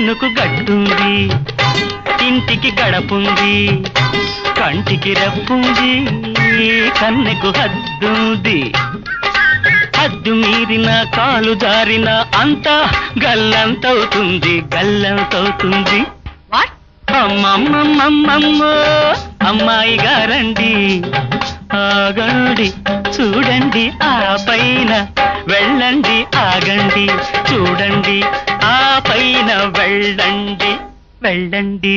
చేనుకు గట్టుంది ఇంటికి గడపుంది కంటికి రెప్పుంది కన్నెకు హద్దుంది హద్దు మీరిన కాలు జారిన అంతా గల్లంతవుతుంది గల్లంతవుతుంది వాట్ అమ్మమ్మమ్మమ్మమ్మో అమ్మాయి గారండి ఆగండి చూడండి ఆ పైన వెళ్ళండి ఆగండి చూడండి ఆ పైన వెళ్ళండి వెళ్ళండి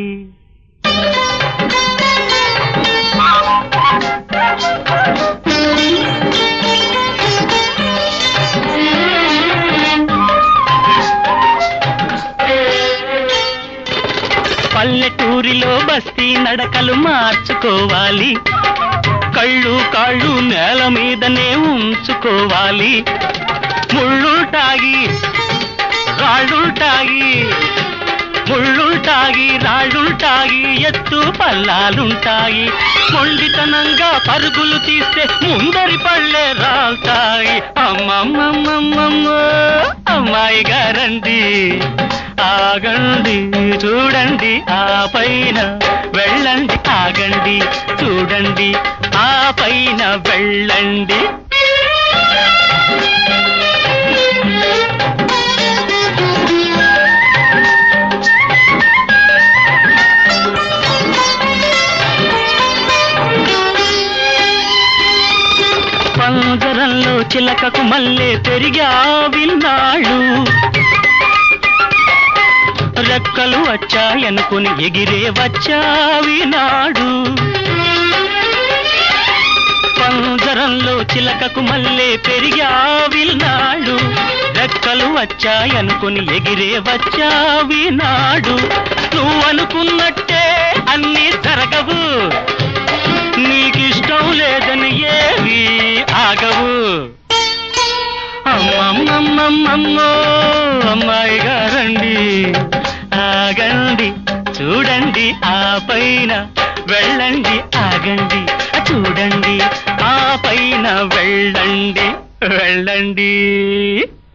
పల్లెటూరిలో బస్తీ నడకలు మార్చుకోవాలి కళ్ళు కాళ్ళు నేల మీదనే ఉంచుకోవాలి ముళ్ళుంటాయి రాళ్ళుంటాయి ముళ్ళుంటాయి రాళ్ళుంటాయి ఎత్తు పల్లాలుంటాయి మొండితనంగా పరుగులు తీస్తే ముందరి పళ్ళే రాల్తాయి అమ్మమ్మమ్మమ్మమ్మ అమ్మాయి గారండి ఆగండి చూడండి ఆ పైన వెళ్ళండి ఆగండి చూడండి ఆ పైన వెళ్ళండి పంజరంలో చిలకకు మల్లె పెరిగా విన్నాళ్ళు రెక్కలు వచ్చాయనుకుని ఎగిరే వచ్చావి నాడు పంజరంలో చిలకకు మల్లె పెరిగావి నాడు రెక్కలు వచ్చాయనుకుని ఎగిరే వచ్చావి నాడు నువ్వు అనుకున్నట్టే అన్నీ జరగవు నీకిష్టం లేదని ఏవి ఆగవు అమ్మమ్మమ్మమ్మమ్మో అమ్మాయి గారండి ఆగండి చూడండి ఆ పైన వెళ్ళండి ఆగండి చూడండి ఆ పైన వెళ్ళండి వెళ్ళండి